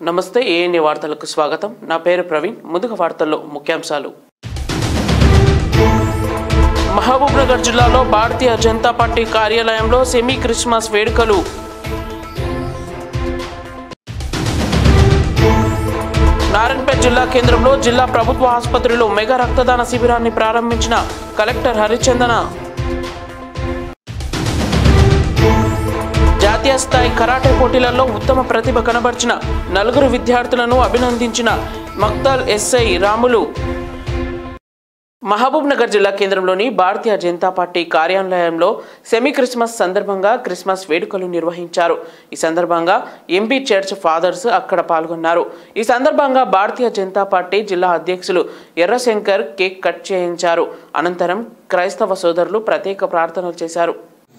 నమస్తే ఏఎన్ఏ వార్తలకు స్వాగతం నా పేరు ప్రవీణ్ ముందుగా వార్తల్లో ముఖ్యాంశాలు మహబూబ్ నగర్ జిల్లాలో భారతీయ జనతా పార్టీ కార్యాలయంలో సెమీ క్రిస్మస్ వేడుకలు నారాయణపేట జిల్లా కేంద్రంలో జిల్లా ప్రభుత్వ ఆసుపత్రిలో మెగా రక్తదాన శిబిరాన్ని ప్రారంభించిన కలెక్టర్ హరిచందన జాతీయ స్థాయి కరాటే పోటీలలో ఉత్తమ ప్రతిభ కనబర్చిన నలుగురు విద్యార్థులను అభినందించిన మక్తాల్ ఎస్ఐ రాములు మహబూబ్ నగర్ జిల్లా కేంద్రంలోని భారతీయ జనతా పార్టీ కార్యాలయంలో సెమీ క్రిస్మస్ సందర్భంగా క్రిస్మస్ వేడుకలు నిర్వహించారు ఈ సందర్భంగా ఎంపీ చర్చ్ ఫాదర్స్ అక్కడ పాల్గొన్నారు ఈ సందర్భంగా భారతీయ జనతా పార్టీ జిల్లా అధ్యక్షులు ఎర్రశంకర్ కేక్ కట్ చేయించారు అనంతరం క్రైస్తవ సోదరులు ప్రత్యేక ప్రార్థనలు చేశారు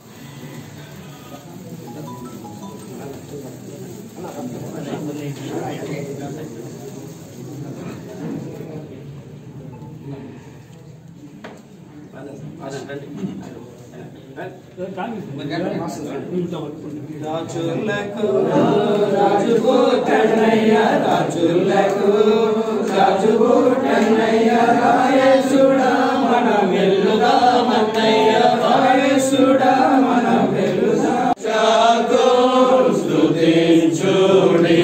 రాజులకు రాజుకు కన్నయ్య రాజులకు రాజుకు కన్నయ్య రాయేసుడా మన వెల్లుదా మన్నయ్య రాయేసుడా మన వెల్లుదా చాకో స్తుతించుడి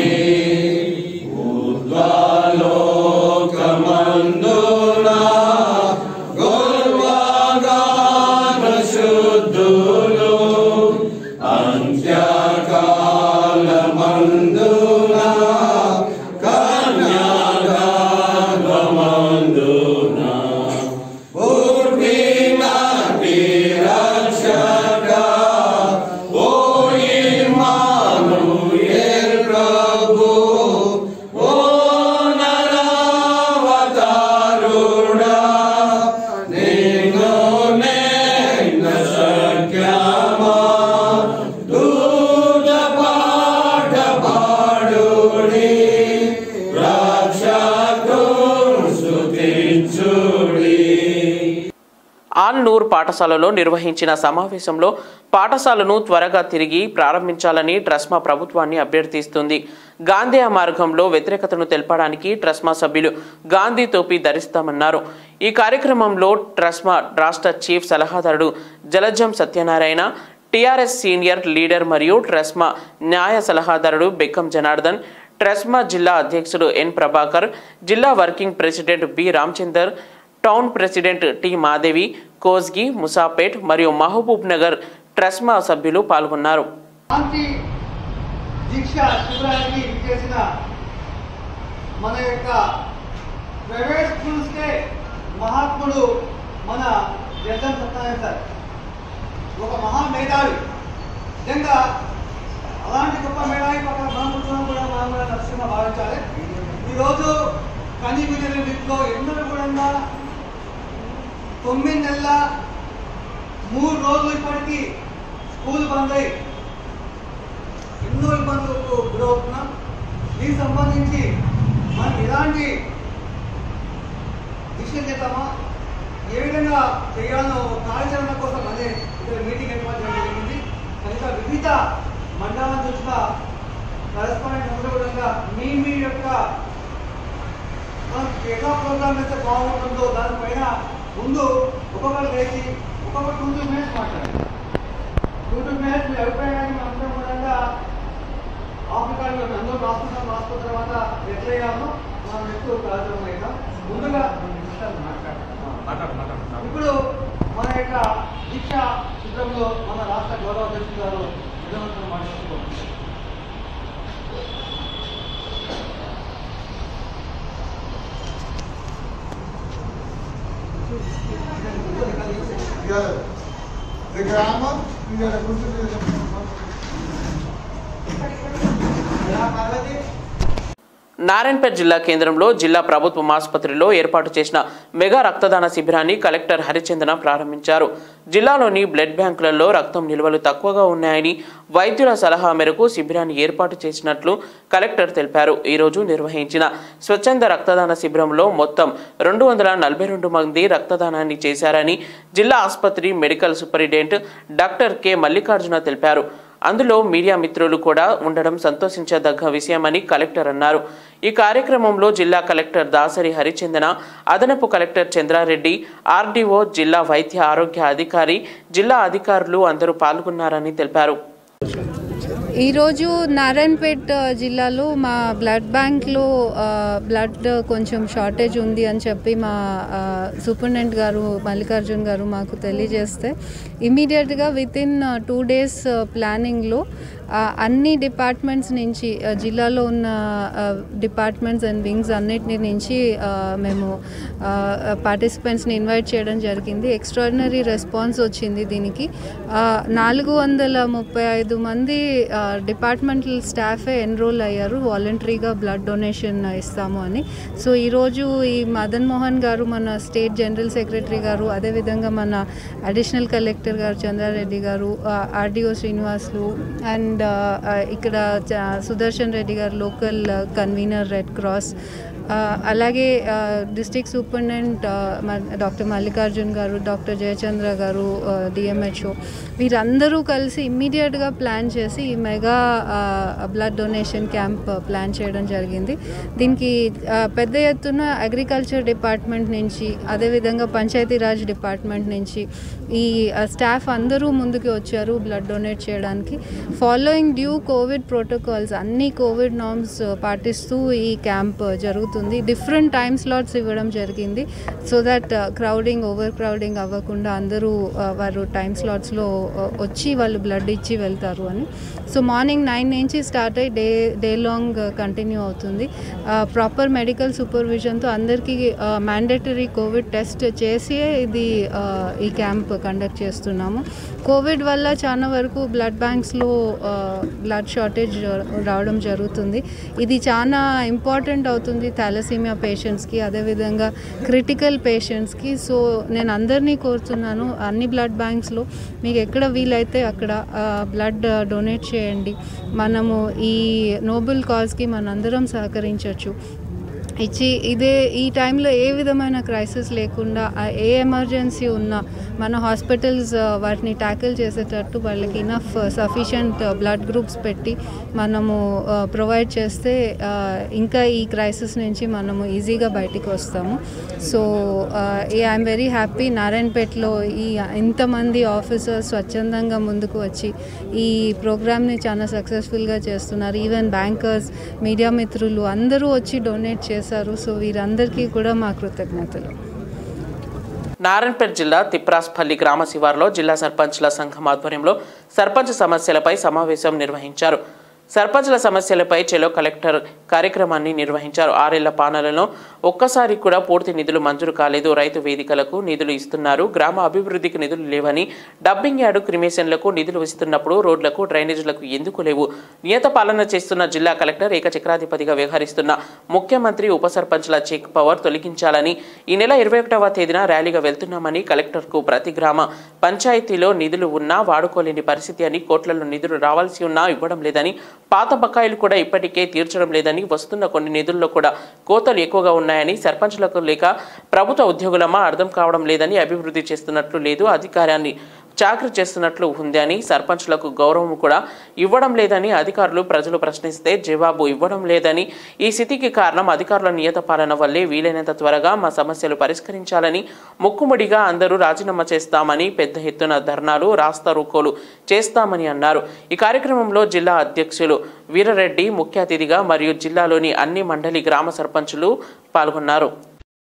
ఊర్ధ్వలోకమందునా గోర్వాగాన శుద్ధులు అంత్యకాలమందున కన్యాగర్భమందున పూర్వీనాటి రక్షక ఓ ఇమ్మానుయేల్ ప్రభు ఓ నరావతారుడా నిన్ను నేన సఖ్యమా దూత పాట పాడుడి రక్షకుం స్తుతించుడి ఆల్ నూర్ పాఠశాలలో నిర్వహించిన సమావేశంలో పాఠశాలను త్వరగా తిరిగి ప్రారంభించాలని ట్రస్మా ప్రభుత్వాన్ని అభ్యర్థిస్తుంది గాంధీ మార్గంలో వ్యతిరేకతను తెలపడానికి ట్రస్మా సభ్యులు గాంధీ టోపీ ధరిస్తామన్నారు ఈ కార్యక్రమంలో ట్రస్మా రాష్ట్ర చీఫ్ సలహాదారుడు Jalajam Satyanarayana TRS senior leader మరియు ట్రస్మా న్యాయ సలహాదారుడు బెక్కం జనార్దన్ ట్రస్మా జిల్లా అధ్యక్షుడు ఎన్ ప్రభాకర్ జిల్లా working president B Ramachander town president T Madevi Kosgi Musapet మరియు మహబూబ్ నగర్ ట్రస్మా సభ్యులు పాల్గొన్నారు శాంతి దీక్ష శిబిరానికి చేసిన మన యొక్క ప్రైవేట్ స్కూల్స్కే మహాత్ముడు మన జగన్ సత్యనారాయణ సార్ ఒక మహా మేధావి నిజంగా అలాంటి గొప్ప మేధావి పక్కన మనం కూర్చోవడం కూడా మనం కూడా నరసింహ భావించాలి ఈరోజు కనీ విజయ లిస్టులో ఎన్నడూ కూడా తొమ్మిది నెలల మూడు రోజులు ఇప్పటికీ స్కూల్ బంద్ అయ్యి ఎన్నో ఇబ్బందులకు గురవుతున్నాం దీనికి సంబంధించి మనం ఎలాంటి డిసిషన్ చేద్దామా ఏ విధంగా చేయాలో కార్యాచరణ కోసం అదే ఇక్కడ మీటింగ్ ఏర్పాటు చేయడం జరిగింది కనుక వివిధ మండలాల చూసిన కరెస్పాండెంట్ అనుగుణంగా మీ మీ యొక్క మనం ఎలా ప్రోగ్రామ్ అయితే బాగుంటుందో దానిపైన ముందు ఒక్కొక్కరు లేచి ఒక్కొక్క టూ టూ మినిట్స్ మాట్లాడాలి టూ టూ మినిట్స్ మీ అభిప్రాయాన్ని అందరం కూడా ఆఫ్రికాలో అందరూ రాసుకున్నాం రాసుకున్న తర్వాత ఎట్లా చేయాలో మనం ఎక్కువ కార్యక్రమం అవుతాం ముందుగా ఇప్పుడు మన యొక్క దీక్ష చిత్రంలో మన రాష్ట్ర గౌరవ అధ్యక్షులు గారు విజయవంతం మాట్లాడుతున్నాం De grammar, nu är det kultur. Parvati Narayanpet జిల్లా కేంద్రంలో జిల్లా ప్రభుత్వ ఆసుపత్రిలో ఏర్పాటు చేసిన మెగా రక్తదాన శిబిరాన్ని కలెక్టర్ హరిచందన ప్రారంభించారు జిల్లాలోని బ్లడ్ బ్యాంకులలో రక్తం నిల్వలు తక్కువగా ఉన్నాయని వైద్యుల సలహా మేరకు శిబిరాన్ని ఏర్పాటు చేసినట్లు కలెక్టర్ తెలిపారు ఈరోజు నిర్వహించిన స్వచ్ఛంద రక్తదాన శిబిరంలో మొత్తం రెండు వందల నలభై రెండు మంది రక్తదానాన్ని చేశారని జిల్లా ఆసుపత్రి medical superintendent doctor K Mallikarjuna తెలిపారు అందులో మీడియా మిత్రులు కూడా ఉండడం సంతోషించదగ్గ విషయమని కలెక్టర్ అన్నారు ఈ కార్యక్రమంలో జిల్లా కలెక్టర్ దాసరి హరిచందన అదనపు కలెక్టర్ చంద్రారెడ్డి ఆర్డీఓ జిల్లా వైద్య ఆరోగ్య అధికారి జిల్లా అధికారులు అందరూ పాల్గొన్నారని తెలిపారు ఈరోజు నారాయణపేట్ ఆ, జిల్లాలో మా బ్లడ్ బ్యాంక్లో ఆ, బ్లడ్ కొంచెం షార్టేజ్ ఉంది అని చెప్పి మా ఆ, సూపరింటెండెంట్ గారు మల్లికార్జున్ గారు మాకు తెలియజేస్తే ఇమీడియట్గా విత్ ఇన్ టూ డేస్ ప్లానింగ్లో ఆ, అన్ని డిపార్ట్మెంట్స్ నుంచి ఆ, జిల్లాలో ఉన్న డిపార్ట్మెంట్స్ అండ్ వింగ్స్ అన్నిటి నుంచి ఆ, మేము పార్టిసిపెంట్స్ని ఇన్వైట్ చేయడం జరిగింది ఎక్స్ట్రాడినరీ రెస్పాన్స్ వచ్చింది దీనికి ఆ, నాలుగు వందల ముప్పై ఐదు మంది డిపార్ట్మెంటల్ స్టాఫే ఎన్రోల్ అయ్యారు వాలంటరీగా బ్లడ్ డొనేషన్ ఇస్తాము అని సో ఈరోజు ఈ మదన్ మోహన్ గారు మన స్టేట్ జనరల్ సెక్రటరీ గారు అదేవిధంగా మన అడిషనల్ కలెక్టర్ గారు చంద్రారెడ్డి గారు ఆర్డీఓ శ్రీనివాసులు అండ్ ఇక్కడ చ- సుదర్శన్ రెడ్డి గారు లోకల్ కన్వీనర్ రెడ్ క్రాస్ ఆ, అలాగే డిస్ట్రిక్ట్ సూపరింటెండెంట్ డాక్టర్ మల్లికార్జున్ గారు డాక్టర్ జయచంద్ర గారు డిఎంహెచ్ఓ వీరందరూ కలిసి ఇమ్మీడియట్గా ప్లాన్ చేసి ఈ mega blood donation camp plan చేయడం జరిగింది దీనికి ఆ, పెద్ద ఎత్తున అగ్రికల్చర్ డిపార్ట్మెంట్ నుంచి అదేవిధంగా పంచాయతీరాజ్ డిపార్ట్మెంట్ నుంచి ఈ స్టాఫ్ అందరూ ముందుకు వచ్చారు బ్లడ్ డొనేట్ చేయడానికి ఫాలోయింగ్ డ్యూ కోవిడ్ ప్రోటోకాల్స్ అన్ని కోవిడ్ నార్మ్స్ పాటిస్తూ ఈ క్యాంప్ జరుగుతుంది డిఫరెంట్ టైమ్ స్లాట్స్ ఇవ్వడం జరిగింది so that crowding over crowding అవ్వకుండా అందరూ ఆ, వారు టైం స్లాట్స్లో వచ్చి వాళ్ళు బ్లడ్ ఇచ్చి వెళ్తారు అని సో మార్నింగ్ నైన్ నుంచి స్టార్ట్ అయ్యి డే డే లాంగ్ కంటిన్యూ అవుతుంది ప్రాపర్ మెడికల్ సూపర్విజన్తో అందరికీ మ్యాండేటరీ కోవిడ్ టెస్ట్ చేసి ఇది ఆ, ఈ క్యాంప్ కండక్ట్ చేస్తున్నాము కోవిడ్ వల్ల చాలా వరకు బ్లడ్ బ్యాంక్స్లో బ్లడ్ షార్టేజ్ రావడం జరుగుతుంది ఇది చాలా ఇంపార్టెంట్ అవుతుంది థాలసీమియా పేషెంట్స్కి అదేవిధంగా క్రిటికల్ పేషెంట్స్కి సో నేను అందరినీ కోరుతున్నాను అన్ని బ్లడ్ బ్యాంక్స్లో మీకు ఎక్కడ వీలైతే అక్కడ బ్లడ్ డొనేట్ చేయండి మనము ఈ నోబెల్ కాజ్కి మనందరం సహకరించవచ్చు ఇచ్చి ఇదే ఈ టైంలో ఏ విధమైన క్రైసిస్ లేకుండా ఆ ఏ ఎమర్జెన్సీ ఉన్నా మన హాస్పిటల్స్ ఆ, వాటిని ట్యాకిల్ చేసేటట్టు వాళ్ళకి ఇనఫ్ సఫిషియంట్ బ్లడ్ గ్రూప్స్ పెట్టి మనము ప్రొవైడ్ చేస్తే ఆ, ఇంకా ఈ క్రైసిస్ నుంచి మనము ఈజీగా బయటికి వస్తాము సో ఐఎమ్ వెరీ హ్యాపీ నారాయణపేటలో ఈ ఇంతమంది ఆఫీసర్స్ స్వచ్ఛందంగా ముందుకు వచ్చి ఈ ప్రోగ్రామ్ని చాలా సక్సెస్ఫుల్గా చేస్తున్నారు ఈవెన్ బ్యాంకర్స్ మీడియా మిత్రులు అందరూ వచ్చి డొనేట్ చేశారు సో వీరందరికీ కూడా మా కృతజ్ఞతలు నారాయణపేట జిల్లా తిప్రాస్పల్లి గ్రామ శివారులో జిల్లా సర్పంచ్ల సంఘం ఆధ్వర్యంలో సర్పంచ్ సమస్యలపై సమావేశం నిర్వహించారు సర్పంచ్ల సమస్యలపై చెలో కలెక్టర్ కార్యక్రమాన్ని నిర్వహించారు ఆరేళ్ల పాలనలో ఒక్కసారి కూడా పూర్తి నిధులు మంజూరు కాలేదు రైతు వేదికలకు నిధులు ఇస్తున్నారు గ్రామ అభివృద్ధికి నిధులు లేవని డబ్బింగ్ యార్డు క్రిమేషన్లకు నిధులు ఇస్తున్నప్పుడు రోడ్లకు డ్రైనేజీలకు ఎందుకు లేవు నియత పాలన చేస్తున్న జిల్లా కలెక్టర్ ఏకచక్రాధిపతిగా వ్యవహరిస్తున్న ముఖ్యమంత్రి ఉప సర్పంచ్ల చెక్ పవర్ తొలగించాలని ఈ నెల ఇరవై ఒకటవ తేదీన ర్యాలీగా వెళ్తున్నామని కలెక్టర్కు ప్రతి గ్రామ పంచాయతీలో నిధులు ఉన్నా వాడుకోలేని పరిస్థితి అని కోట్లలో నిధులు రావాల్సి ఉన్నా ఇవ్వడం లేదని పాత బకాయిలు కూడా ఇప్పటికే తీర్చడం లేదని వస్తున్న కొన్ని నిధుల్లో కూడా కోతలు ఎక్కువగా ఉన్నాయని సర్పంచులకు లేక ప్రభుత్వ ఉద్యోగులమా అర్థం కావడం లేదని అభివృద్ధి చేస్తున్నట్లు లేదు అధికారాన్ని చాకరీ చేస్తున్నట్లు ఉంది అని సర్పంచులకు గౌరవం కూడా ఇవ్వడం లేదని అధికారులు ప్రజలు ప్రశ్నిస్తే జవాబు ఇవ్వడం లేదని ఈ స్థితికి కారణం అధికారుల నియత పాలన వల్లే వీలైనంత త్వరగా మా సమస్యలు పరిష్కరించాలని ముక్కుముడిగా అందరూ రాజీనామా చేస్తామని పెద్ద ఎత్తున ధర్నాలు రాస్తా రోకోలు చేస్తామని అన్నారు ఈ కార్యక్రమంలో జిల్లా అధ్యక్షులు వీరరెడ్డి ముఖ్య అతిథిగా మరియు జిల్లాలోని అన్ని మండలి గ్రామ సర్పంచులు పాల్గొన్నారు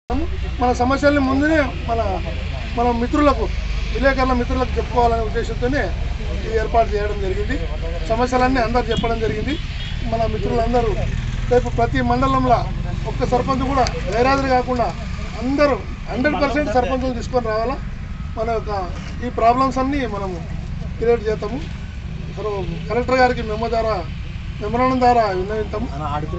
మన సమస్యల్ని ముందునే మన మన మిత్రులకు విలేకరుల మిత్రులకు చెప్పుకోవాలనే ఉద్దేశంతోనే ఇది ఏర్పాటు చేయడం జరిగింది సమస్యలన్నీ అందరు చెప్పడం జరిగింది మన మిత్రులందరూ రేపు ప్రతి మండలంలో ఒక్క సర్పంచ్ కూడా వేరాదిరి కాకుండా అందరూ హండ్రెడ్ పర్సెంట్ సర్పంచులు తీసుకొని రావాలా మన యొక్క ఈ ప్రాబ్లమ్స్ అన్నీ మనము క్రియేట్ చేస్తాము సో కలెక్టర్ గారికి మెమో ద్వారా మెమరాండం ద్వారా విన్నవిస్తాము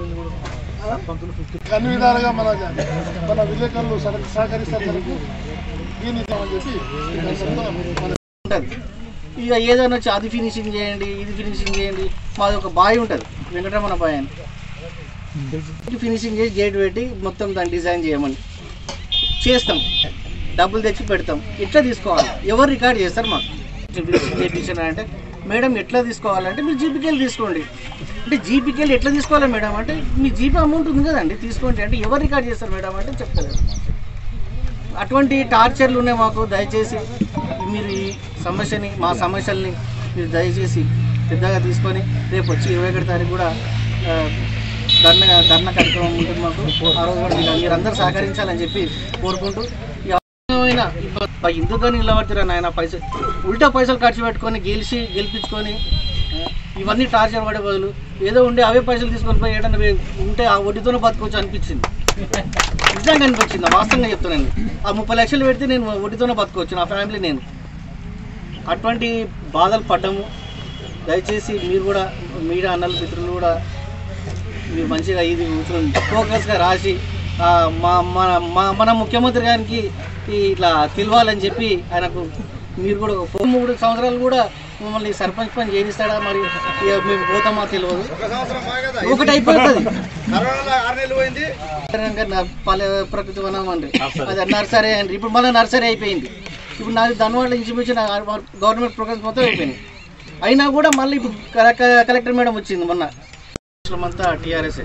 అన్ని విధాలుగా మన మన విలేకరులు సహ- సహకరిస్తారు మనకు దీన్ని ఇద్దామని చెప్పి ఈ సందర్భంగా మన ఉంటుంది ఇక ఏదైనా వచ్చి అది ఫినిషింగ్ చేయండి ఇది ఫినిషింగ్ చేయండి మాది ఒక బాయ్ ఉంటుంది వెంకటరమణ బాయ్ అని ఫినిషింగ్ చేసి గేట్ పెట్టి మొత్తం దాన్ని డిజైన్ చేయమని చేస్తాం డబ్బులు తెచ్చి పెడతాం ఇట్లా తీసుకోవాలి ఎవరు రికార్డ్ చేస్తారు మాకు ఫినిషింగ్ చేయించాను అంటే మేడం ఎట్లా తీసుకోవాలంటే మీరు జీపీకేలు తీసుకోండి అంటే జీపీకేలు ఎట్లా తీసుకోవాలి మేడం అంటే మీ జీపీ అమౌంట్ ఉంది కదండి తీసుకోండి అంటే ఎవరు రికార్డ్ చేస్తారు మేడం అంటే చెప్తలేదు అటువంటి టార్చర్లు ఉన్నాయి మాకు దయచేసి మీరు ఈ సమస్యని మా సమస్యల్ని మీరు దయచేసి పెద్దగా తీసుకొని రేపు వచ్చి ఇరవై ఒకటి తారీఖు కూడా ఆ, ధర్నా ధర్నా కార్యక్రమం ఉంటుంది మాకు ఆ రోజు కూడా మీరు మీరందరూ సహకరించాలని చెప్పి కోరుకుంటూ ఈ అవసరమైన ఇబ్బంది ఇందుకని నిలబడుతురా నాయన పైసలు ఉల్టా పైసలు ఖర్చు పెట్టుకొని గెలిచి గెలిపించుకొని ఆ, ఇవన్నీ టార్చర్ పడే బదులు ఏదో ఉండే అవే పైసలు తీసుకొని పోయి ఏడన్నా పోయి ఉంటే ఆ వడ్డీతోనే బతకొచ్చు అనిపించింది నిజంగా అనిపించింది వాస్తవంగా చెప్తున్నాను ఆ ముప్పై లక్షలు పెడితే నేను వడ్డీతోనే బతకొచ్చు నా ఫ్యామిలీ నేను అటువంటి బాధలు పడ్డాము దయచేసి మీరు కూడా మీడియా అన్నల మిత్రులు కూడా మీరు మంచిగా ఇది ఫోకస్గా రాసి ఆ, మా మన మా- మన ముఖ్యమంత్రి గారికి ఈ ఇట్లా తెలియాలని చెప్పి ఆయనకు మీరు కూడా ఒక మూడు సంవత్సరాలు కూడా మమ్మల్ని సర్పంచ్ పని చేయిస్తాడా మరి ఇక మేము పోతామా తెలియదు ఒకటి అయిపోతుంది కరోనా ఆరు నెలలు పోయింది సాధారణంగా నా పల్లె ప్రకృతి వనం అండి అది నర్సరీ అండి ఇప్పుడు మళ్ళీ నర్సరీ అయిపోయింది ఇప్పుడు నాది దానివల్ల ఇంచుమించు నా గవర్నమెంట్ ప్రోగ్రామ్స్ మొత్తం అయిపోయినాయి అయినా కూడా మళ్ళీ ఇప్పుడు కల- కల- కలెక్టర్ మేడం వచ్చింది మొన్న అంతా టీఆర్ఎస్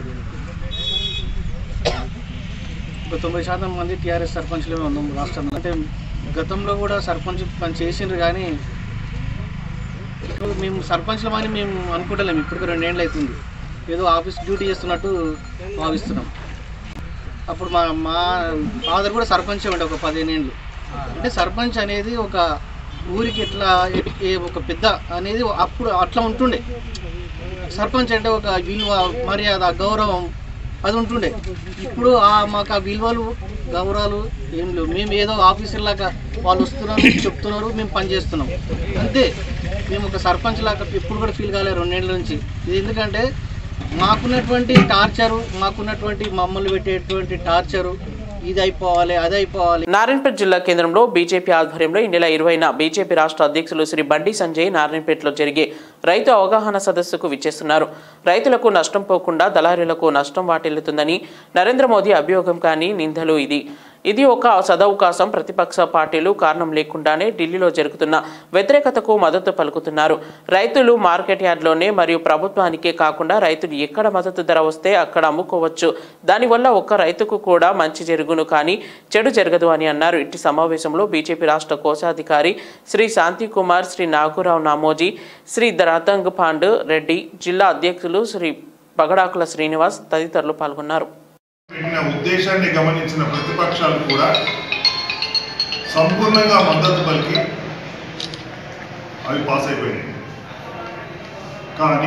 ఒక తొంభై శాతం మంది టీఆర్ఎస్ సర్పంచ్లే ఉన్నాం రాష్ట్రంలో అంటే గతంలో కూడా సర్పంచ్ పని చేసిండ్రు కానీ ఇప్పుడు మేము సర్పంచ్లమని మేము అనుకుంటలేము ఇప్పటికి రెండేళ్ళు అవుతుంది ఏదో ఆఫీస్ డ్యూటీ చేస్తున్నట్టు భావిస్తున్నాం అప్పుడు మా మా ఫాదర్ కూడా సర్పంచ్ ఉండే ఒక పదిహేను ఏళ్ళు అంటే సర్పంచ్ అనేది ఒక ఊరికి ఎట్లా ఎ- ఏ ఒక పెద్ద అనేది అప్పుడు అట్లా ఉంటుండే సర్పంచ్ అంటే ఒక విలువ మర్యాద గౌరవం అది ఉంటుండే ఇప్పుడు ఆ మాకు ఆ విలువలు గౌరవాలు ఏం లేవు మేము ఏదో ఆఫీసర్ లాగా వాళ్ళు వస్తున్నారు చెప్తున్నారు మేము పని చేస్తున్నాం అంతే మేము ఒక సర్పంచ్ లాగా ఎప్పుడు కూడా ఫీల్ కాలేదు రెండేళ్ళ నుంచి ఇది ఎందుకంటే మాకున్నటువంటి టార్చరు మాకున్నటువంటి మమ్మల్ని పెట్టేటువంటి టార్చరు ఇది అయిపోవాలి అది అయిపోవాలి నారాయణపేట జిల్లా కేంద్రంలో బీజేపీ ఆధ్వర్యంలో ఈ నెల ఇరవైన బీజేపీ రాష్ట్ర అధ్యక్షులు శ్రీ బండి సంజయ్ నారాయణపేటలో జరిగే రైతు అవగాహన సదస్సుకు విచ్చేస్తున్నారు రైతులకు నష్టం పోకుండా దళారీలకు నష్టం వాటిల్లుతుందని నరేంద్ర మోదీ అభియోగం కానీ నిందలు ఇది ఇది ఒక సదవకాశం ప్రతిపక్ష పార్టీలు కారణం లేకుండానే ఢిల్లీలో జరుగుతున్న వ్యతిరేకతకు మద్దతు పలుకుతున్నారు రైతులు మార్కెట్ యార్డ్లోనే మరియు ప్రభుత్వానికే కాకుండా రైతులు ఎక్కడ మద్దతు ధర వస్తే అక్కడ అమ్ముకోవచ్చు దానివల్ల ఒక్క రైతుకు కూడా మంచి జరుగును కానీ చెడు జరగదు అని అన్నారు ఇట్టి సమావేశంలో బీజేపీ రాష్ట్ర కోశాధికారి శ్రీ శాంతి కుమార్ శ్రీ నాగూరావు నామోజీ శ్రీ రతంగ్ పాండు రెడ్డి జిల్లా అధ్యక్షులు శ్రీ పగడాకుల శ్రీనివాస్ తదితరులు పాల్గొన్నారు పెట్టిన ఉద్దేశాన్ని గమనించిన ప్రతిపక్షాలు కూడా సంపూర్ణంగా మద్దతు పలికి అవి పాస్ అయిపోయినాయి కానీ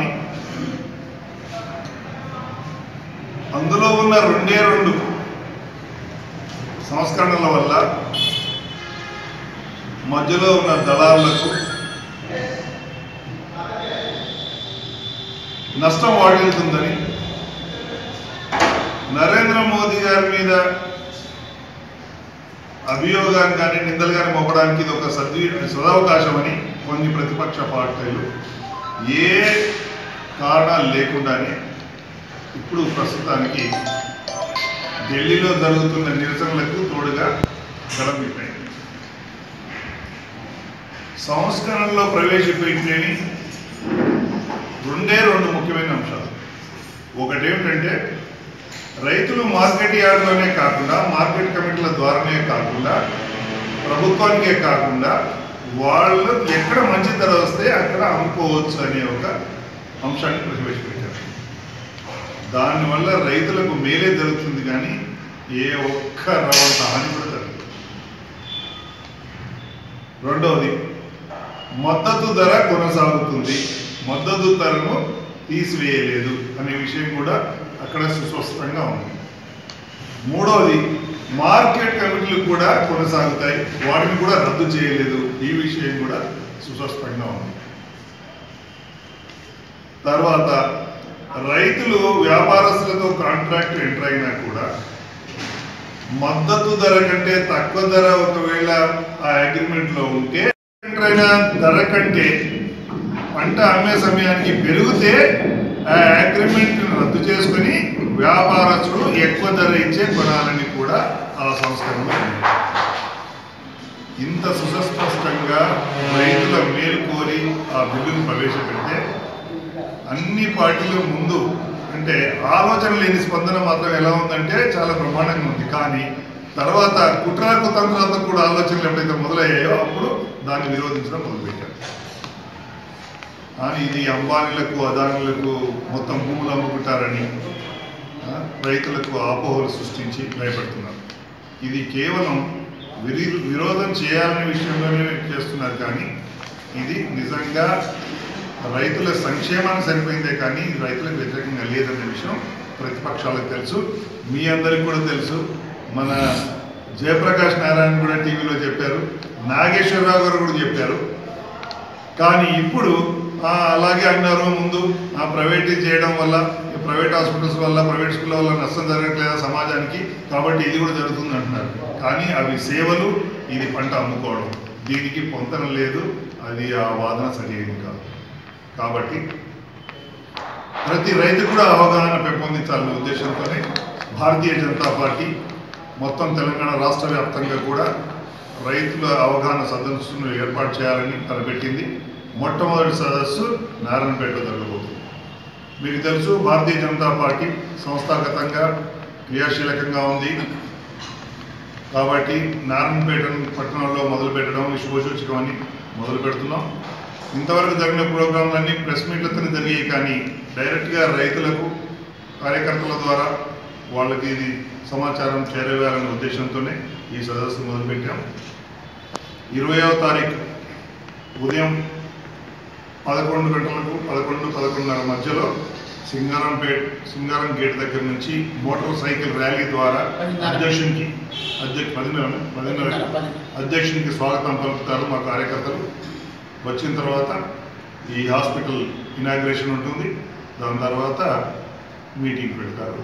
అందులో ఉన్న రెండే రెండు సంస్కరణల వల్ల మధ్యలో ఉన్న దళారులకు నష్టం వాటిల్తుందని నరేంద్ర మోదీ గారి మీద అభియోగాన్ని కానీ నిందలు కానీ మోపడానికి ఇది ఒక సద్వి సదవకాశం అని కొన్ని ప్రతిపక్ష పార్టీలు ఏ కారణాలు లేకుండానే ఇప్పుడు ప్రస్తుతానికి ఢిల్లీలో జరుగుతున్న నిరసనలకు తోడుగా గడమిపోయింది సంస్కరణలో ప్రవేశపెట్టినవి రెండే రెండు ముఖ్యమైన అంశాలు ఒకటేమిటంటే రైతులు మార్కెట్ యార్డ్లోనే కాకుండా మార్కెట్ కమిటీల ద్వారానే కాకుండా ప్రభుత్వానికే కాకుండా వాళ్ళు ఎక్కడ మంచి ధర వస్తే అక్కడ అమ్ముకోవచ్చు అనే ఒక అంశాన్ని ప్రవేశపెట్టారు దానివల్ల రైతులకు మేలే జరుగుతుంది కానీ ఏ ఒక్క రవంత హాని కూడా జరగదు రెండవది మద్దతు ధర కొనసాగుతుంది మద్దతు ధరను తీసివేయలేదు అనే విషయం కూడా అక్కడ సుస్పష్టంగా ఉంది మూడవది మార్కెట్ కమిటీలు కూడా కొనసాగుతాయి వాటిని కూడా రద్దు చేయలేదు ఈ విషయం కూడా సుస్పష్టంగా ఉంది తర్వాత రైతులు వ్యాపారస్తులతో కాంట్రాక్ట్ ఎంటర్ అయినా కూడా మద్దతు ధర కంటే తక్కువ ధర ఒకవేళ ఆ అగ్రిమెంట్ లో ఉంటే ఎంటర్ అయిన ధర కంటే పంట అమ్మే సమయానికి పెరిగితే ఆ అగ్రిమెంట్ రద్దు చేసుకుని వ్యాపారస్తులు ఎక్కువ ధర ఇచ్చే కొనాలని కూడా ఆ సంస్కరణలో ఉంది ఇంత సుస్పష్టంగా రైతుల మేలు కోరి ఆ బిల్లును ప్రవేశపెడితే అన్ని పార్టీల ముందు అంటే ఆలోచన లేని స్పందన మాత్రం ఎలా ఉందంటే చాలా బ్రహ్మాండంగా ఉంది కానీ తర్వాత కుట్రాకు తంత్రాలకు కూడా ఆలోచనలు ఎప్పుడైతే మొదలయ్యాయో అప్పుడు దాన్ని విరోధించడం మొదలుపెట్టారు కానీ ఇది అంబానీలకు అదానీలకు మొత్తం భూములు అమ్ముకుంటారని ఆ, రైతులకు ఆపోహలు సృష్టించి భయపడుతున్నారు ఇది కేవలం విరి విరోధం చేయాలనే విషయంలోనే చేస్తున్నారు కానీ ఇది నిజంగా రైతుల సంక్షేమానికి సరిపోయిందే కానీ ఇది రైతులకు వ్యతిరేకంగా లేదనే విషయం ప్రతిపక్షాలకు తెలుసు మీ అందరికి కూడా తెలుసు మన జయప్రకాష్ నారాయణ కూడా టీవీలో చెప్పారు నాగేశ్వరరావు గారు కూడా చెప్పారు కానీ ఇప్పుడు ఆ, అలాగే అన్నారు ముందు ఆ ప్రైవేట్ చేయడం వల్ల ఈ ప్రైవేట్ హాస్పిటల్స్ వల్ల ప్రైవేట్ స్కూళ్ళ వల్ల నష్టం జరగట్లేదా సమాజానికి కాబట్టి ఇది కూడా జరుగుతుంది అంటున్నారు కానీ అవి సేవలు ఇది పంట అమ్ముకోవడం దీనికి పొంతన లేదు అది ఆ వాదన సరైనది కాదు కాబట్టి ప్రతి రైతు కూడా అవగాహన పెంపొందించాలనే ఉద్దేశంతోనే భారతీయ జనతా పార్టీ మొత్తం తెలంగాణ రాష్ట్ర వ్యాప్తంగా కూడా రైతుల అవగాహన సదస్సును ఏర్పాటు చేయాలని తలపెట్టింది మొట్టమొదటి సదస్సు నారాయణపేటలో జరగబోతుంది మీకు తెలుసు భారతీయ జనతా పార్టీ సంస్థాగతంగా క్రియాశీలకంగా ఉంది కాబట్టి నారాయణపేట పట్టణంలో మొదలు పెట్టడం శుభసూచకం అని మొదలు పెడుతున్నాం ఇంతవరకు జరిగిన ప్రోగ్రాంలన్నీ ప్రెస్ మీట్లతోనే జరిగాయి కానీ డైరెక్ట్గా రైతులకు కార్యకర్తల ద్వారా వాళ్ళకి ఇది సమాచారం చేరవేయాలనే ఉద్దేశంతోనే ఈ సదస్సు మొదలుపెట్టాం ఇరవయవ తారీఖు ఉదయం పదకొండు గంటలకు పదకొండు పదకొండున్నర మధ్యలో సింగారంపేట్ సింగారం గేట్ దగ్గర నుంచి మోటార్ సైకిల్ ర్యాలీ ద్వారా అధ్యక్షునికి అధ్యక్ష పదిన్నర పదిన్నర అధ్యక్షునికి స్వాగతం పలుకుతారు మా కార్యకర్తలు వచ్చిన తర్వాత ఈ హాస్పిటల్ ఇనాగ్రేషన్ ఉంటుంది దాని తర్వాత మీటింగ్ పెడతారు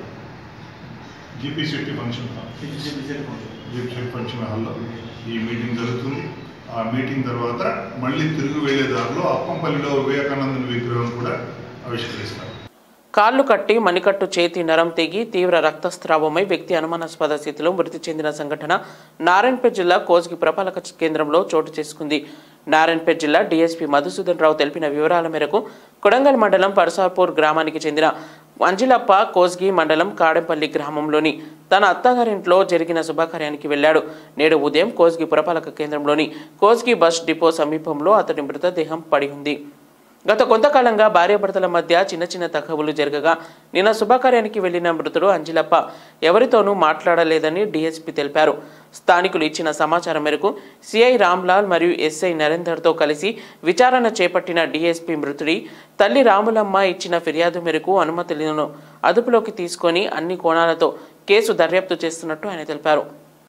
GP Shetty function hall GP Shetty function హాల్లో ఈ మీటింగ్ జరుగుతుంది ఆ మీటింగ్ తర్వాత మళ్ళీ తిరిగి వెళ్లే దారిలో అప్పంపల్లిలో వివేకానందుని విగ్రహం కూడా ఆవిష్కరిస్తారు కాళ్ళు కట్టి మణికట్టు చేతి నరం తెగి తీవ్ర రక్తస్రావమై వ్యక్తి అనుమానాస్పద స్థితిలో మృతి చెందిన సంఘటన నారాయణపేట్ జిల్లా కోస్గి పురపాలక కేంద్రంలో చోటు చేసుకుంది నారాయణపేట్ జిల్లా డీఎస్పీ మధుసూదన్ రావు తెలిపిన వివరాల మేరకు కొడంగల్ మండలం పరసాపూర్ గ్రామానికి చెందిన అంజిలప్ప కోస్గి మండలం కాడెంపల్లి గ్రామంలోని తన అత్తగారింట్లో జరిగిన శుభకార్యానికి వెళ్లాడు నేడు ఉదయం కోస్గి పురపాలక కేంద్రంలోని కోస్గి బస్ డిపో సమీపంలో అతడి మృతదేహం పడి ఉంది గత కొంతకాలంగా భార్యాభర్తల మధ్య చిన్న చిన్న తగవులు జరగగా నిన్న శుభకార్యానికి వెళ్లిన మృతుడు అంజిలప్ప ఎవరితోనూ మాట్లాడలేదని డీఎస్పీ తెలిపారు స్థానికులు ఇచ్చిన సమాచారం మేరకు సిఐ రామ్లాల్ మరియు ఎస్ఐ నరేందర్తో కలిసి విచారణ చేపట్టిన డీఎస్పీ మృతుడి తల్లి రాములమ్మ ఇచ్చిన ఫిర్యాదు మేరకు అనుమతులను అదుపులోకి తీసుకొని అన్ని కోణాలతో కేసు దర్యాప్తు చేస్తున్నట్టు ఆయన తెలిపారు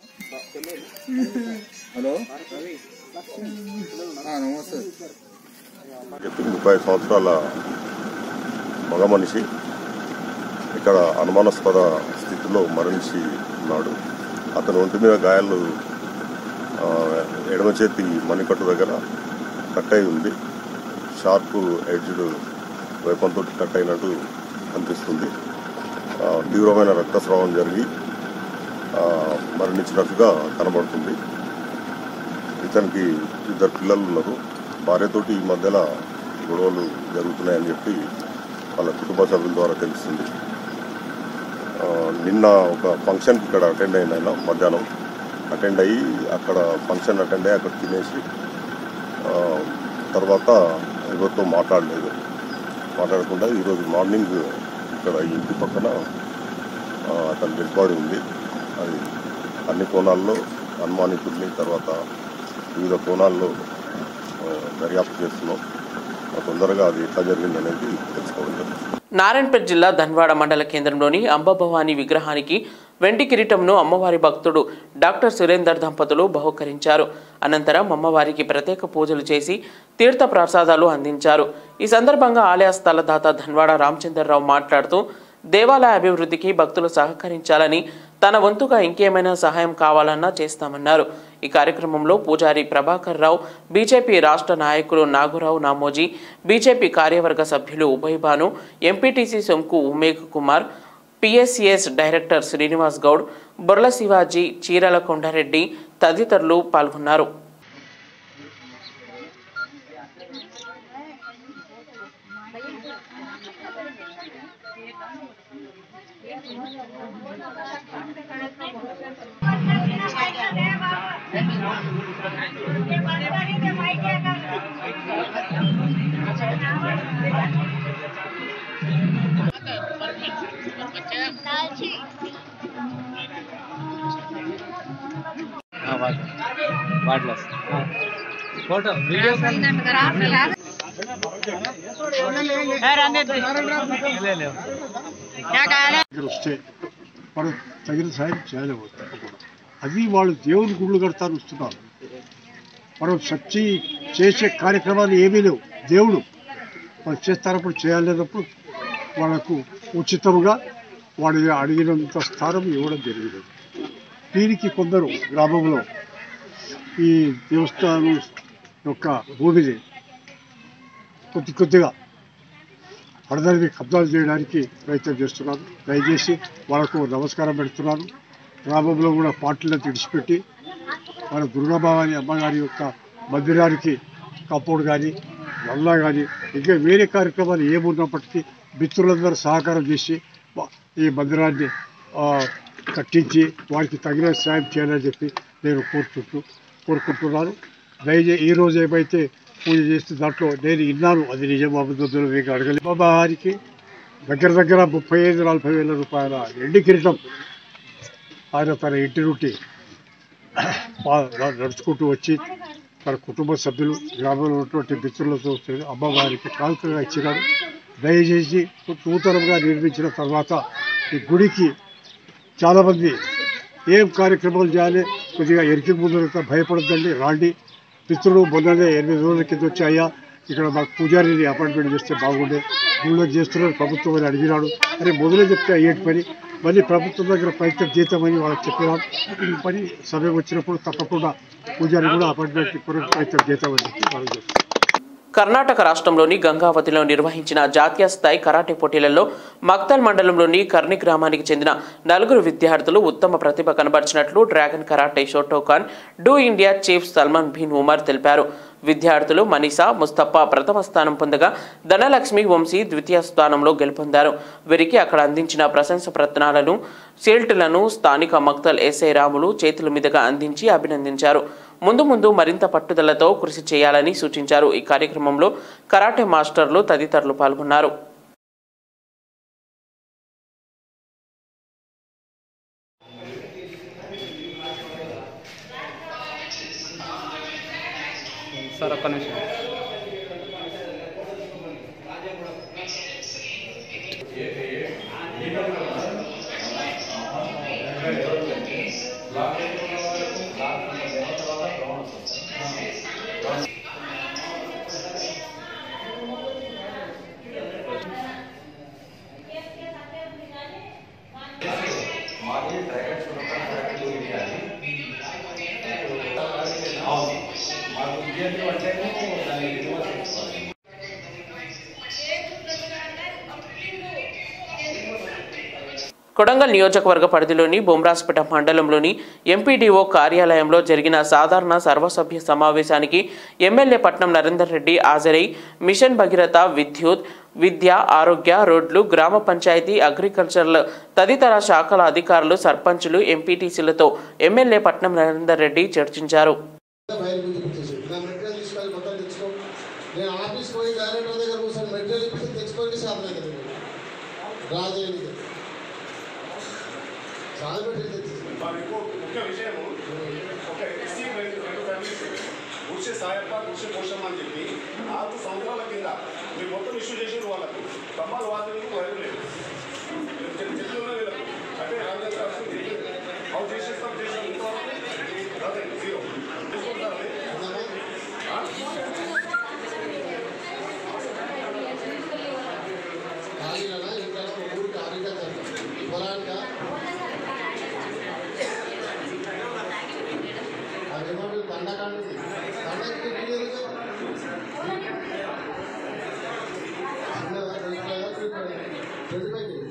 చెప్పి ముప్పై సంవత్సరాల మగ మనిషి ఇక్కడ అనుమానాస్పద స్థితిలో మరణించి ఉన్నాడు అతని ఒంటి మీద గాయాలు ఆ, ఎడమ చేతి మణికట్టు దగ్గర కట్ అయి ఉంది షార్ప్ ఎడ్జ్డ్ వైపంతో కట్ అయినట్టు అనిపిస్తుంది ఆ, తీవ్రమైన రక్తస్రావం జరిగి ఆ, మరణించినట్టుగా కనబడుతుంది ఇతనికి ఇద్దరు పిల్లలు ఉన్నారు భార్యతోటి ఈ మధ్యలో గొడవలు జరుగుతున్నాయని చెప్పి వాళ్ళ కుటుంబ సభ్యుల ద్వారా తెలిసింది ఆ, నిన్న ఒక ఫంక్షన్కి ఇక్కడ అటెండ్ అయిన ఆయన మధ్యాహ్నం అటెండ్ అయ్యి అక్కడ ఫంక్షన్ అటెండ్ అయ్యి అక్కడ తినేసి ఆ, తర్వాత ఎవరితో మాట్లాడలేదు మాట్లాడకుండా ఈరోజు మార్నింగ్ ఇక్కడ ఈ ఇంటి పక్కన ఆ, అతని డెడ్ బాడీ ఉంది అది అన్ని కోణాల్లో అనుమానితుల్ని తర్వాత వివిధ కోణాల్లో ఆ, దర్యాప్తు చేస్తున్నాం ఆ, తొందరగా అది ఎట్లా జరిగింది అనేది తెలుసుకోవడం జరుగుతుంది నారాయణపేట్ జిల్లా ధన్వాడ మండల కేంద్రంలోని అంబభవాని విగ్రహానికి వెండి కిరీటంను అమ్మవారి భక్తుడు డాక్టర్ సురేందర్ దంపతులు బహుకరించారు అనంతరం అమ్మవారికి ప్రత్యేక పూజలు చేసి తీర్థ ప్రసాదాలు అందించారు ఈ సందర్భంగా ఆలయ స్థలదాత ధన్వాడ రామచంద్రరావు మాట్లాడుతూ దేవాలయ అభివృద్ధికి భక్తులు సహకరించాలని తన వంతుగా ఇంకేమైనా సహాయం కావాలన్నా చేస్తామన్నారు ఈ కార్యక్రమంలో పూజారి ప్రభాకర్ రావు బీజేపీ రాష్ట్ర నాయకులు నాగురావు నామోజీ బీజేపీ కార్యవర్గ సభ్యులు Ubhay Bhanu MPTC Sonku Umesh Kumar PSCS director Srinivas Goud Borla Shivaji Cheerala Kondareddy తదితరులు పాల్గొన్నారు వాటిలో ఫోటో వీడియో దగ్గర వస్తే మనం తగిన సాయం చేయలేకపోతాం అది వాళ్ళు దేవుని గుళ్ళు కడతారు వస్తున్నారు మనం సచ్చి చేసే కార్యక్రమాలు ఏమీ లేవు దేవుడు వాళ్ళు చేస్తారప్పుడు చేయాలన్నప్పుడు వాళ్ళకు ఉచితంగా వాడి అడిగినంత స్థానం ఇవ్వడం జరిగింది దీనికి కొందరు గ్రామంలో ఈ దేవస్థానం యొక్క భూమిని కొద్ది కొద్దిగా అందరినీ కబ్జాలు చేయడానికి ప్రయత్నం చేస్తున్నారు దయచేసి వాళ్ళకు నమస్కారం పెడుతున్నాను గ్రామంలో కూడా పార్టీలను విడిచిపెట్టి మన దుర్గాభవాని అమ్మగారి యొక్క మందిరానికి కాంపౌండ్ కానీ వల్ల కానీ ఇంకా వేరే కార్యక్రమాలు ఏమున్నప్పటికీ మిత్రులందరూ సహకారం చేసి వా- ఈ మందిరాన్ని ఆ, కట్టించి వారికి తగిన సాయం చేయాలని చెప్పి నేను కోరుకుంటూ కోరుకుంటున్నాను దయచేసి ఈ రోజు ఏమైతే పూజ చేస్తే దాంట్లో నేను విన్నాను అది నిజం అబద్ధం మీకు అడగలేదు బాబారికి దగ్గర దగ్గర ముప్పై ఐదు నలభై వేల రూపాయల ఎండి కిరీటం ఆయన తన ఇంటి నుండి పా- నడుచుకుంటూ వచ్చి తన కుటుంబ సభ్యులు గ్రామంలో ఉన్నటువంటి మిత్రులతో వచ్చి అమ్మవారికి కానుకగా ఇచ్చినారు దయచేసి నూతనంగా నిర్మించిన తర్వాత ఈ గుడికి చాలామంది ఏం కార్యక్రమాలు చేయాలి కొద్దిగా ఎరికి ముందు భయపడద్దండి రాండి మిత్రులు మొన్ననే ఎనిమిది రోజుల కింద వచ్చి అయ్యా ఇక్కడ మాకు పూజారిని అపాయింట్మెంట్ చేస్తే బాగుండే గుళ్ళకి చేస్తున్నారు ప్రభుత్వం అని అడిగినాడు అరే మొదలే చెప్తే అయ్యేటి పని మళ్ళీ ప్రభుత్వం దగ్గర ప్రయత్నం చేద్దామని వాళ్ళకి చెప్పినాం పని సమయం వచ్చినప్పుడు తప్పకుండా పూజారి కూడా అపాయింట్మెంట్ కొరకు ప్రయత్నం చేద్దామని చెప్పి వాళ్ళు చెప్తారు కర్ణాటక రాష్ట్రంలోని గంగావతిలో నిర్వహించిన జాతీయ స్థాయి కరాటే పోటీలలో మక్తల్ మండలంలోని కర్ని గ్రామానికి చెందిన నలుగురు విద్యార్థులు ఉత్తమ ప్రతిభ కనబరిచినట్లు dragon karate Shotokan do India chief Salman bin Umar తెలిపారు విద్యార్థులు మనీషా ముస్తఫా ప్రథమ స్థానం పొందగా ధనలక్ష్మి వంశీ ద్వితీయ స్థానంలో గెలుపొందారు వీరికి అక్కడ అందించిన ప్రశంస ప్రత్నాలను షీల్డ్లను స్థానిక మక్తల్ ఎస్ఐ రాములు చేతుల మీదుగా అందించి అభినందించారు ముందు ముందు మరింత పట్టుదలతో కృషి చేయాలని సూచించారు ఈ కార్యక్రమంలో కరాటే మాస్టర్లు తదితరులు పాల్గొన్నారు సార్ ఒక్క నిమిషం కొడంగల్ నియోజకవర్గ పరిధిలోని బొమ్రాస్పేట మండలంలోని ఎంపీడీఓ కార్యాలయంలో జరిగిన సాధారణ సర్వసభ్య సమావేశానికి ఎమ్మెల్యే పట్నం నరేందర్ రెడ్డి హాజరై మిషన్ భగీరథ విద్యుత్ విద్య ఆరోగ్య రోడ్లు గ్రామ పంచాయతీ అగ్రికల్చర్ల తదితర శాఖల అధికారులు సర్పంచులు ఎంపీటీసీలతో ఎమ్మెల్యే పట్నం నరేందర్ రెడ్డి చర్చించారు బయట ముందు కూర్చోసి నా మెటీరియల్ తీసుకొని మొత్తం తెచ్చుకో నేను ఆఫీస్ పోయి డైరెక్టర్ దగ్గర కూర్చొని మెటీరియల్ ఇప్పిస్తే తెచ్చుకోండి సాధన కదా రాజేది చాలా మెటీరియల్ తెచ్చేసి ముఖ్య విషయము ఒక ఎస్సీ రెండు ఫ్యామిలీస్ గుడిసె సాయప్ప గుడిసె పోషమ్మ అని చెప్పి నాలుగు సంవత్సరాల కింద మీరు మొత్తం ఇష్యూ చేసారు వాళ్ళకు స్తంభాలు వాతానికి వైరు లేదు చెట్లు ఉన్నాయి వీళ్ళకు అంటే రాజేంద్ర అవి చేసేస్తాం చేసాం ఇంతవరకు అదే జీరో తీసుకుంటారు ఖాళీనా ఇంకా ఒక ఊరికి అగ్రికల్చర్ పొలానికా అదేమో దండకాండ దండకి చిన్నదా ట్వంటీ ఫైవ్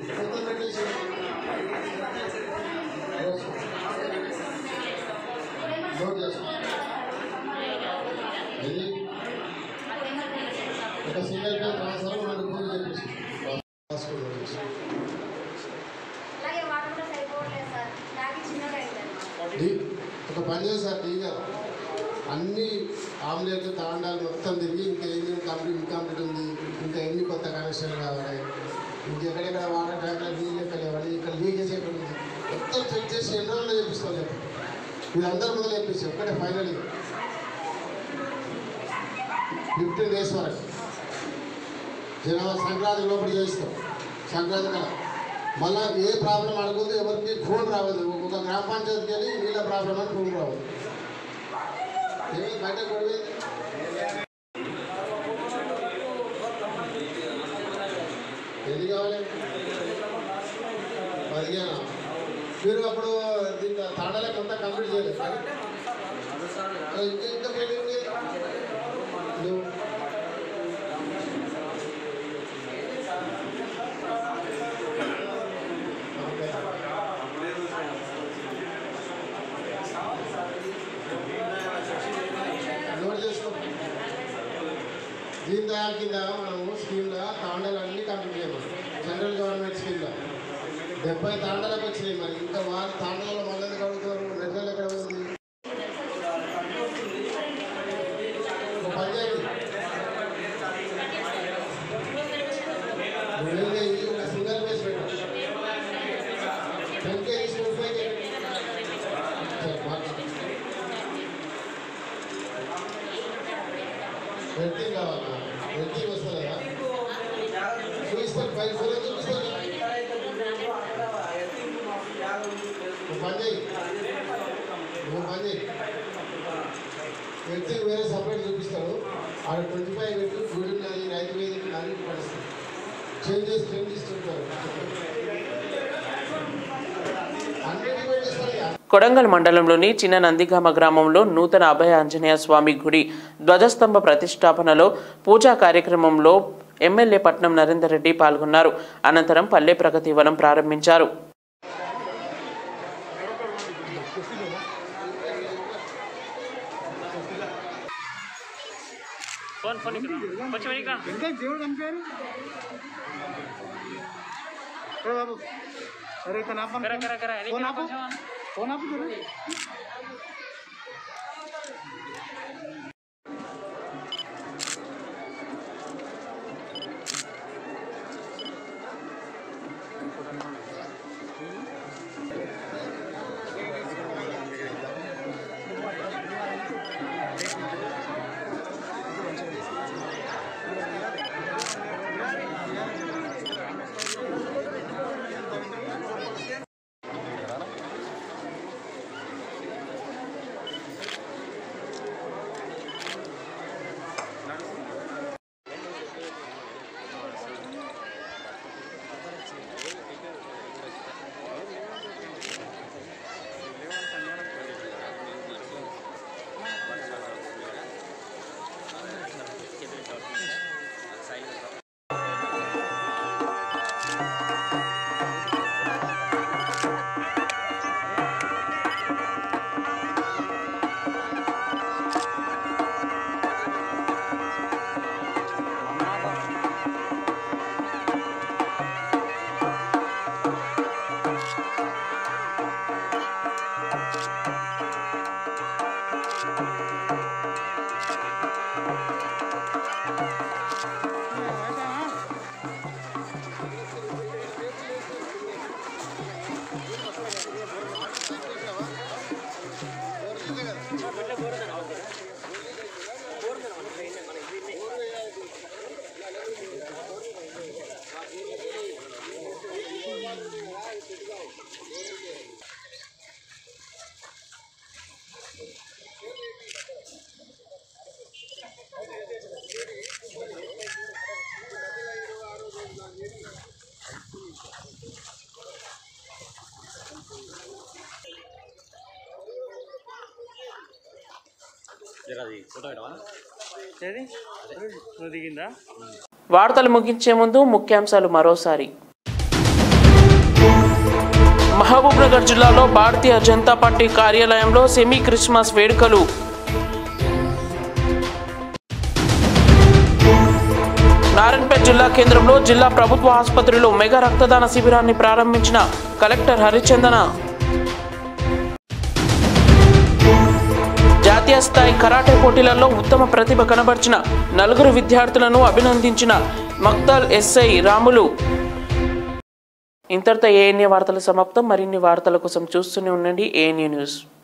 డి- ఒక పని చేశారు టీ గారు అన్ని ఆమ్లెట్ తాండాలు మొత్తం తిరిగి ఇంకా ఎన్ని కంప్లీట్ ఇన్కంప్లీట్ ఉంది ఇంకా ఎన్ని కొత్త కనెక్షన్లు కావాలి ఇంకెక్కడెక్కడ వాటర్ ట్యాంకులు నీళ్ళు ఎక్కడ లేవాలి ఇక్కడ లీకేజ్ ఎక్కడ ఉంది మొత్తం చెక్ చేసి ఎన్ని రోజులు చేపిస్తాం చెప్పి వీళ్ళందరూ మొదలు చేపించి ఒక్కటే ఫైనల్ ఫిఫ్టీన్ డేస్ వరకు జనవరి సంక్రాంతి లోపల చేయిస్తాం సంక్రాంతి కల మళ్ళీ ఏ ప్రాబ్లం అడగదు ఎవరికి ఫోన్ రావద్దు ఒక గ్రామ పంచాయతీకి వెళ్ళి నీళ్ళ ప్రాబ్లం అని ఫోన్ రావద్దు ఏమి బయట గొడవ ఎన్ని కావాలి పదిహేను మీరు అప్పుడు దీంట్లో తాండాలకు అంతా కంప్లీట్ చేయలేదు ఇంకా ఇంకా పెండింగ్ ఉంది. నువ్వు నోట్ చేసుకో దీన్ దయాల్ కింద మనము స్కీమ్లో తాండాలు అన్ని కంప్లీట్ చేయమని సెంట్రల్ గవర్నమెంట్ స్కీమ్లో డెబ్బై తాండాలకు వచ్చినాయి మరి ఇంకా వాళ్ళు తాండాలలో మళ్ళీ ఎందుకు అడుగుతారు నెలలో ఎక్కడ ఉంది ఒక పని చేయండి. నువ్వు ఇది ఒక సింగల్ పేజ్ పెట్టు ten kgs twenty five kg వెళ్తే కావాలా వెళ్తే వస్తుందా చూపిస్తాను పై ఫోన్ చూపిస్తాను నువ్వు పని చేయి నువ్వు పని చేయి వెళ్తే వేరే సపరేట్ చూపిస్తాడు ఆడ ట్వంటీ ఫైవ్ పెట్టి గుడి ఉన్నది రైతు వేదిక అన్ని పడిస్తాడు చేంజ్ చేసి చేంజ్ చేస్తుంటారు అన్నిటికీ పెట్టిస్తాడు ఇక. కొడంగల్ మండలంలోని చిన్న నందిగామ గ్రామంలో నూతన అభయ ఆంజనేయ స్వామి గుడి ధ్వజస్తంభ ప్రతిష్టాపనలో పూజా కార్యక్రమంలో ఎమ్మెల్యే పట్నం నరేందర్ రెడ్డి పాల్గొన్నారు అనంతరం పల్లె ప్రగతి వనం ప్రారంభించారు ఫోన్ ఫోన్ ఇక్కడ కొంచెం ఇక్కడ ఇంకా దేవుడు కనిపారు బాబు అరే ఇతను ఆపను. కర కర కర ఫోన్ ఆపు ఫోన్ ఆపు చూడు ఫోటో ఏది నువ్వు దిగిందా వార్తలు ముగించే ముందు ముఖ్యాంశాలు మరోసారి మహబూబ్నగర్ జిల్లాలో భారతీయ జనతా పార్టీ కార్యాలయంలో సెమీ క్రిస్మస్ వేడుకలు నారాయణపేట జిల్లా కేంద్రంలో జిల్లా ప్రభుత్వ ఆసుపత్రిలో మెగా రక్తదాన శిబిరాన్ని ప్రారంభించిన కలెక్టర్ హరిచందన జాతీయ స్థాయి కరాటే పోటీలలో ఉత్తమ ప్రతిభ కనబర్చిన నలుగురు విద్యార్థులను అభినందించిన మక్తాల్ ఎస్ఐ రాములు ఇంతటితో ఏఎన్ఏ వార్తల సమాప్తం మరిన్ని వార్తల కోసం చూస్తూనే ఉండండి ఏఎన్ఏ న్యూస్